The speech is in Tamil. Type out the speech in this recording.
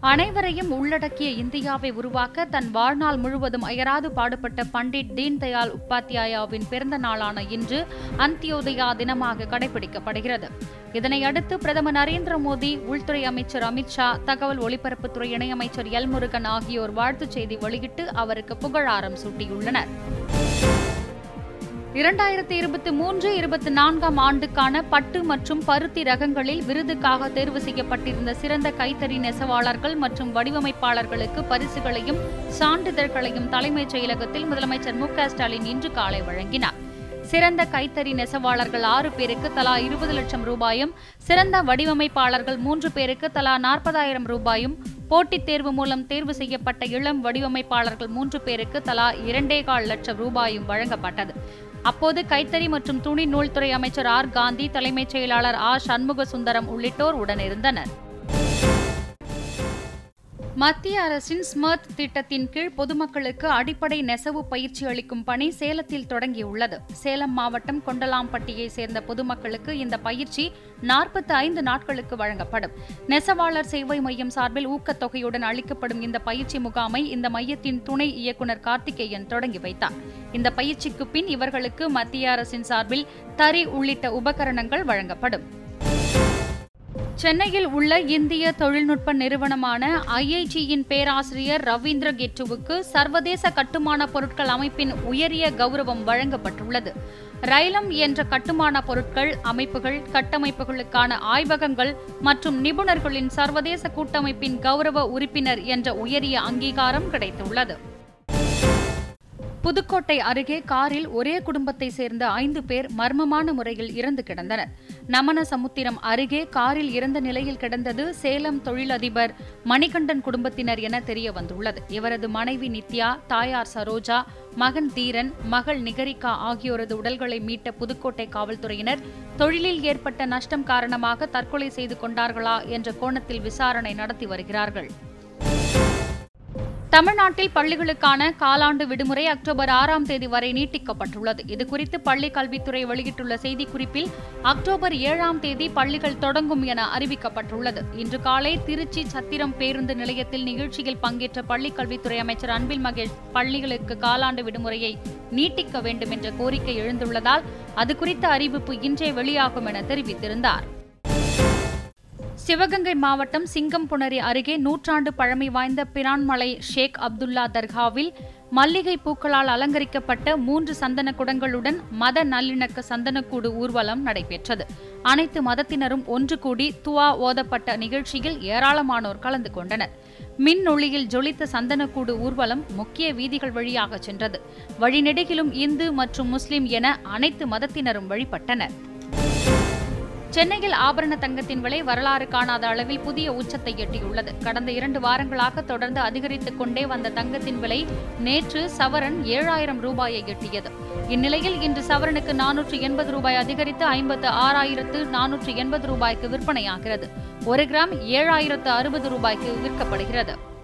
அனைவரையும் உள்ளடக்கிய இந்தியாவை உருவாக்க தன் வாழ்நாள் முழுவதும் அயராது பாடுபட்ட பண்டிட் தீன் தயாள் உபாத்யாயாவின் பிறந்த நாளான இன்று அந்தியோதயா தினமாக கடைபிடிக்கப்படுகிறது இதனையடுத்து பிரதமர் நரேந்திர மோடி உள்துறை அமைச்சர் அமித்ஷா தகவல் ஒலிபரப்புத்துறை இணையமைச்சர் எல் முருகன் ஆகியோர் வாழ்த்துச் செய்தி வெளியிட்டு அவருக்கு புகழாரம் சூட்டியுள்ளனர் இரண்டாயிரத்தி இருபத்தி மூன்று இருபத்தி நான்காம் ஆண்டுக்கான பட்டு மற்றும் பருத்தி ரகங்களில் விருதுக்காக தேர்வு செய்யப்பட்டிருந்த சிறந்த கைத்தறி நெசவாளர்கள் மற்றும் வடிவமைப்பாளர்களுக்கு பரிசுகளையும் சான்றிதழ்களையும் தலைமைச் செயலகத்தில் முதலமைச்சர் மு க ஸ்டாலின் இன்று காலை வழங்கினார் சிறந்த கைத்தறி நெசவாளர்கள் ஆறு பேருக்கு தலா இருபது லட்சம் ரூபாயும் சிறந்த வடிவமைப்பாளர்கள் மூன்று பேருக்கு தலா நாற்பதாயிரம் ரூபாயும் போட்டித் தேர்வு மூலம் தேர்வு செய்யப்பட்ட இளம் வடிவமைப்பாளர்கள் மூன்று பேருக்கு தலா இரண்டே கால் லட்சம் ரூபாயும் வழங்கப்பட்டது அப்போது கைத்தறி மற்றும் துணி நூல்துறை அமைச்சர் ஆர் காந்தி தலைமைச் செயலாளர் ஆ சண்முக சுந்தரம் உள்ளிட்டோர் உடனிருந்தனர் மத்திய அரசின் ஸ்மர்த் திட்டத்தின் கீழ் பொதுமக்களுக்கு அடிப்படை நெசவு பயிற்சி அளிக்கும் பணி சேலத்தில் தொடங்கியுள்ளது சேலம் மாவட்டம் கொண்டலாம்பட்டியை சேர்ந்த பொதுமக்களுக்கு இந்த பயிற்சி நாற்பத்தி ஐந்து நாட்களுக்கு வழங்கப்படும் நெசவாளர் சேவை மையம் சார்பில் ஊக்கத்தொகையுடன் அளிக்கப்படும் இந்த பயிற்சி முகாமை இந்த மையத்தின் துணை இயக்குநர் கார்த்திகேயன் தொடங்கி வைத்தார் இந்த பயிற்சிக்கு பின் இவர்களுக்கு மத்திய அரசின் சார்பில் தறி உள்ளிட்ட உபகரணங்கள் வழங்கப்படும் சென்னையில் உள்ள இந்திய தொழில்நுட்ப நிறுவனமான ஐஐடியின் பேராசிரியர் ரவீந்திர கெட்டுவுக்கு சர்வதேச கட்டுமான பொருட்கள் அமைப்பின் உயரிய கௌரவம் வழங்கப்பட்டுள்ளது ரைலம் என்ற கட்டுமான பொருட்கள் அமைப்புகள் கட்டமைப்புகளுக்கான ஆய்வகங்கள் மற்றும் நிபுணர்களின் சர்வதேச கூட்டமைப்பின் கௌரவ உறுப்பினர் என்ற உயரிய அங்கீகாரம் கிடைத்துள்ளது புதுக்கோட்டை அருகே காரில் ஒரே குடும்பத்தை சேர்ந்த ஐந்து பேர் மர்மமான முறையில் இறந்து கிடந்தனர் நமனசமுத்திரம் அருகே காரில் இறந்த நிலையில் கிடந்தது சேலம் தொழிலதிபர் மணிகண்டன் குடும்பத்தினர் என தெரிய வந்துள்ளது இவரது மனைவி நித்யா தாயார் சரோஜா மகன் தீரன் மகள் நிகரிகா ஆகியோரது உடல்களை மீட்ட புதுக்கோட்டை காவல்துறையினர் தொழிலில் ஏற்பட்ட நஷ்டம் காரணமாக தற்கொலை செய்து கொண்டார்களா என்ற கோணத்தில் விசாரணை நடத்தி வருகிறார்கள் தமிழ்நாட்டில் பள்ளிகளுக்கான காலாண்டு விடுமுறை அக்டோபர் ஆறாம் தேதி வரை நீட்டிக்கப்பட்டுள்ளது இதுகுறித்து பள்ளி கல்வித்துறை வெளியிட்டுள்ள செய்திக்குறிப்பில் அக்டோபர் ஏழாம் தேதி பள்ளிகள் தொடங்கும் என அறிவிக்கப்பட்டுள்ளது இன்று காலை திருச்சி சத்திரம் பேருந்து நிலையத்தில் நிகழ்ச்சியில் பங்கேற்ற பள்ளிக் கல்வித்துறை அமைச்சர் அன்பில் மகேஷ் பள்ளிகளுக்கு காலாண்டு விடுமுறையை நீட்டிக்க வேண்டும் என்ற கோரிக்கை எழுந்துள்ளதால் அது குறித்த அறிவிப்பு இன்றே வெளியாகும் என தெரிவித்திருந்தார் சிவகங்கை மாவட்டம் சிங்கம்புணரி அருகே நூற்றாண்டு பழமை வாய்ந்த பிரான்மலை ஷேக் அப்துல்லா தர்காவில் மல்லிகை பூக்களால் அலங்கரிக்கப்பட்ட மூன்று சந்தன குடங்களுடன் மத நல்லிணக்க சந்தனக்கூடு ஊர்வலம் நடைபெற்றது அனைத்து மதத்தினரும் ஒன்று கூடி துவா ஓதப்பட்ட நிகழ்ச்சியில் ஏராளமானோர் கலந்து கொண்டனர் மின் ஒளியில் ஜொலித்த சந்தனக்கூடு ஊர்வலம் முக்கிய வீதிகள் வழியாக சென்றது வழிநெடுகிலும் இந்து மற்றும் முஸ்லிம் என அனைத்து மதத்தினரும் வழிபட்டனர் சென்னையில் ஆபரண தங்கத்தின் விலை வரலாறு காணாத அளவில் புதிய உச்சத்தை எட்டியுள்ளது கடந்த இரண்டு வாரங்களாக தொடர்ந்து அதிகரித்துக் கொண்டே வந்த தங்கத்தின் விலை நேற்று சவரன் ஏழாயிரம் ரூபாயை எட்டியது இந்நிலையில் இன்று சவரனுக்கு நானூற்று எண்பது ரூபாய் அதிகரித்து ஐம்பத்து ஆறாயிரத்து நானூற்று எண்பது ரூபாய்க்கு விற்பனையாகிறது ஒரு கிராம் ஏழாயிரத்து அறுபது ரூபாய்க்கு விற்கப்படுகிறது